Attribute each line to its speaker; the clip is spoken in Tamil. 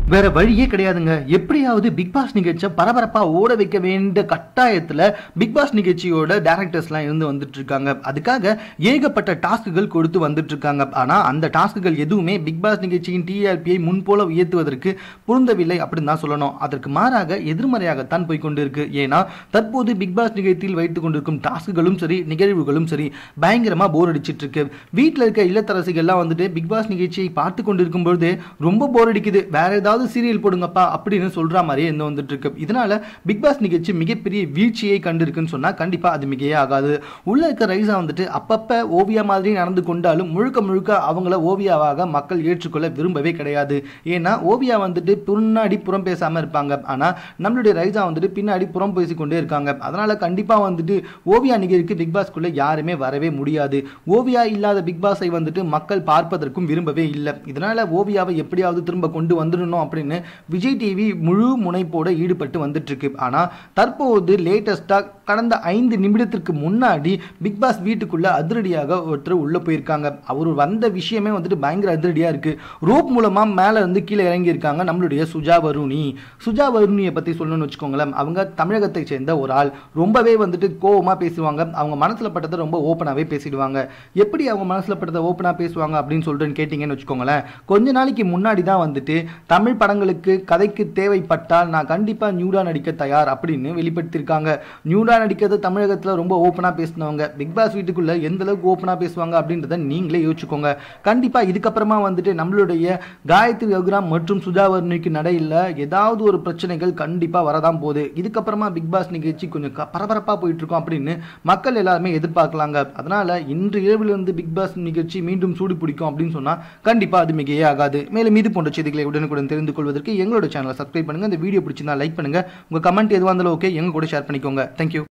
Speaker 1: வேற வழியே கிடையாதுங்க எப்படியாவது பிக் பாஸ் நிகழ்ச்சியை பரபரப்பா ஓட வைக்க வேண்டிய கட்டாயத்துல பிக் பாஸ் நிகழ்ச்சியோட டேரக்டர்ஸ்லாம் இருந்து வந்துட்டு இருக்காங்க அதுக்காக ஏகப்பட்ட டாஸ்க்குகள் கொடுத்து வந்துட்டு இருக்காங்க ஆனா அந்த டாஸ்க்குகள் எதுவுமே பிக் பாஸ் நிகழ்ச்சியின் டிஆர்பியை முன்போல உயர்த்துவதற்கு பொருந்தவில்லை அப்படின்னு தான் சொல்லணும் அதற்கு மாறாக எதிர்மறையாகத்தான் போய் கொண்டிருக்கு ஏன்னா தற்போது பிக் பாஸ் நிகழ்ச்சியில் வைத்துக் கொண்டிருக்கும் டாஸ்க்குகளும் சரி நிகழ்வுகளும் சரி பயங்கரமா போர் அடிச்சிட்டு இருக்கு வீட்டில் இருக்க இல்லத்தரசிகள்லாம் வந்துட்டு பிக் பாஸ் நிகழ்ச்சியை பார்த்து கொண்டிருக்கும் பொழுது ரொம்ப போர் அடிக்குது வேற ஏதாவது சீரியல் போடுங்கப்பா அப்படின்னு சொல்ற மாதிரியே என்ன வந்துட்டு இருக்கு இதனால பிக் பாஸ் நிகழ்ச்சி மிகப்பெரிய வீழ்ச்சியை கண்டிருக்குன்னு சொன்னா கண்டிப்பா அது மிகையே ஆகாது உள்ள இருக்க ரைஸா வந்துட்டு அப்பப்ப ஓவியா மாதிரி நடந்து கொண்டாலும் முழுக்க முழுக்க அவங்கள ஓவியாவாக மக்கள் ஏற்றுக்கொள்ள விரும்பவே கிடையாது ஏன்னா ஓவியா வந்துட்டு பின்னாடி புறம் பேசாம இருப்பாங்க ஆனா நம்மளுடைய ரைஸா வந்துட்டு பின்னாடி புறம் பேசிக்கொண்டே இருக்காங்க அதனால கண்டிப்பா வந்துட்டு ஓவியா நிகழ்ச்சிக்கு பிக் பாஸ்க்குள்ள யாருமே வரவே முடியாது ஓவியா இல்லாத பிக் பாஸை வந்துட்டு மக்கள் பார்ப்பதற்கும் விரும்பவே இல்லை இதனால ஓவியாவை எப்படியாவது திரும்ப கொண்டு வந்துடணும் அப்படின்னு விஜய் டிவி முழு முனைப்போட ஈடுபட்டு வந்துட்டு இருக்கு ஆனா தற்போது லேட்டஸ்டா கடந்த ஐந்து நிமிடத்திற்கு முன்னாடி பிக் பாஸ் வீட்டுக்குள்ள அதிரடியாக ஒருத்தர் உள்ள போயிருக்காங்க அவர் வந்த விஷயமே வந்துட்டு பயங்கர அதிரடியா இருக்கு ரோப் மூலமா மேல இருந்து கீழே இறங்கி இருக்காங்க நம்மளுடைய சுஜா வருணி சுஜா வருணியை பத்தி சொல்லணும்னு வச்சுக்கோங்களேன் அவங்க தமிழகத்தை சேர்ந்த ஒரு ஆள் ரொம்பவே வந்துட்டு கோவமா பேசுவாங்க அவங்க மனசுல பட்டதை ரொம்ப ஓப்பனாவே பேசிடுவாங்க எப்படி அவங்க மனசுல பட்டதை ஓப்பனா பேசுவாங்க அப்படின்னு சொல்லிட்டு கேட்டீங்கன்னு வச்சுக்கோங்களேன் கொஞ்ச நாளைக்கு முன்னாடி தான் வந்துட்டு தமிழ் படங்களுக்கு கதைக்கு தேவைப்பட்டால் நான் கண்டிப்பா நியூடா நடிக்க தயார் அப்படின்னு வெளிப்படுத்தியிருக்காங்க நியூடா நடிக்கிறது தமிழகத்துல ரொம்ப ஓப்பனா பேசினவங்க பிக் பாஸ் வீட்டுக்குள்ள எந்த அளவுக்கு ஓப்பனா பேசுவாங்க அப்படின்றத நீங்களே யோசிச்சுக்கோங்க கண்டிப்பா இதுக்கப்புறமா வந்துட்டு நம்மளுடைய காயத்ரி ரகுராம் மற்றும் சுஜாவர்ணிக்கு நடையில் ஏதாவது ஒரு பிரச்சனைகள் கண்டிப்பா வரதான் போகுது இதுக்கப்புறமா பிக் பாஸ் நிகழ்ச்சி கொஞ்சம் க- பரபரப்பா போயிட்டு இருக்கோம் அப்படின்னு மக்கள் எல்லாருமே எதிர்பார்க்கலாங்க அதனால இன்று இரவிலிருந்து பிக் பாஸ் நிகழ்ச்சி மீண்டும் சூடு பிடிக்கும் அப்படின்னு சொன்னா கண்டிப்பா அது மிகையே ஆகாது மேலும் இது போன்ற செய்திகளை உடனுக்குடன் தெரிந்து கொள்வதற்கு எங்களோட சேனலை சப்ஸ்கிரைப் பண்ணுங்க இந்த வீடியோ பிடிச்சிருந்தா லைக் பண்ணுங்க உங்க கமெண்ட் எதுவாக இருந்தாலும் ஓகே எங்க கூட ஷேர் பண்ணிக்கோங்க தேங்க்யூ